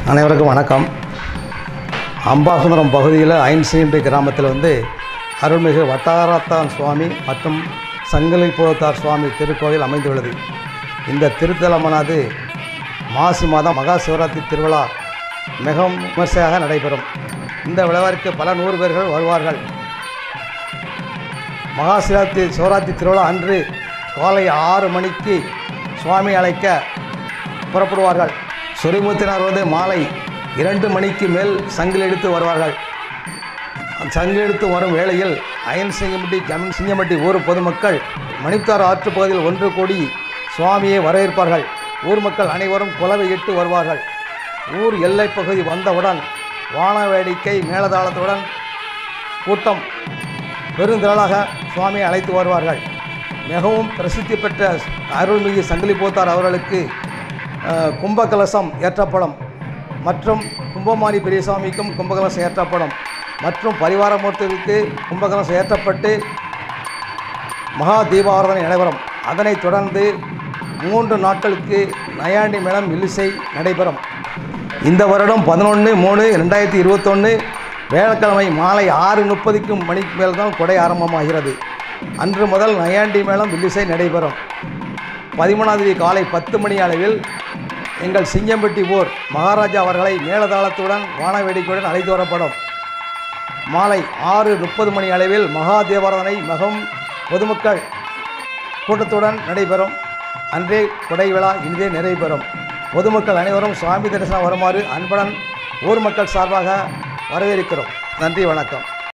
அனைவருக்கும் வணக்கம் அம்பாசுந்தரம் பகுதியில் ஐன்சீம்பி கிராமத்தில் வந்து அருள்மிகு வட்டாரத்தான் சுவாமி மற்றும் சங்கிலி புலத்தார் சுவாமி திருக்கோயில் அமைந்துள்ளது இந்த திருத்தலமானது மாசி மாதம் மகா சிவராத்திரி திருவிழா மிகவும் விமர்சையாக நடைபெறும் இந்த விழாவிற்கு பல நூறு பேர்கள் வருவார்கள் மகா சிவராத்திரி சிவராத்திரி திருவிழா அன்று காலை ஆறு மணிக்கு சுவாமி அழைக்க புறப்படுவார்கள் சொரிமுத்தினர் வந்து மாலை இரண்டு மணிக்கு மேல் சங்கில் எடுத்து வருவார்கள் சங்கு எடுத்து வரும் வேளையில் அயன் சிங்கம்பட்டி கமின் சிங்கம்பட்டி ஊர் பொதுமக்கள் மணித்தார் ஆற்று பகுதியில் ஒன்று கூடி சுவாமியை வரவேற்பார்கள் ஊர் மக்கள் அனைவரும் குலவையிட்டு வருவார்கள் ஊர் எல்லைப் பகுதி வந்தவுடன் வான வேடிக்கை மேலதாளத்துடன் கூட்டம் பெருந்திரளாக சுவாமியை அழைத்து வருவார்கள் மிகவும் பிரசித்தி பெற்ற அருள்மிகு சங்கிலி போத்தார் அவர்களுக்கு அஹ், கும்பகலசம் ஏற்றப்படும் மற்றும் கும்பமாரி பெரியசாமிக்கும் கும்பகலசம் ஏற்றப்படும் மற்றும் பரிவாரமூர்த்திக்கு கும்பகலசம் ஏற்றப்பட்டு மகா தீபாராதனை நடைபெறும் அதனைத் தொடர்ந்து மூன்று நாட்களுக்கு நயாண்டி மேளம் இல்லிசை நடைபெறும் இந்த வருடம் பதினொன்று மூணு ரெண்டாயிரத்தி இருபத்தொன்று வேலைக்கிழமை மாலை ஆறு முப்பதுக்கு மணிக்கு மேல் தான் கொடை ஆரம்பமாகிறது அன்று முதல் நயாண்டி மேளம் வில்லிசை நடைபெறும் பதிமூணாம் தேதி காலை பத்து மணி அளவில் எங்கள் சிங்கம்பட்டி ஊர் மகாராஜா அவர்களை மேலதாளத்துடன் வான வேடிக்கையுடன் அழைத்து வரப்படும் மாலை ஆறு முப்பது மணி அளவில் மகா தேவாராதனை மிகவும் பொதுமக்கள் கூட்டத்துடன் நடைபெறும் அன்றே கொடை விழா இனிதே நிறைவு பெறும் பொதுமக்கள் அனைவரும் சுவாமி தரிசனம் வருமாறு அன்புடன் ஊர் மக்கள் சார்பாக வரவேற்கிறோம் நன்றி வணக்கம்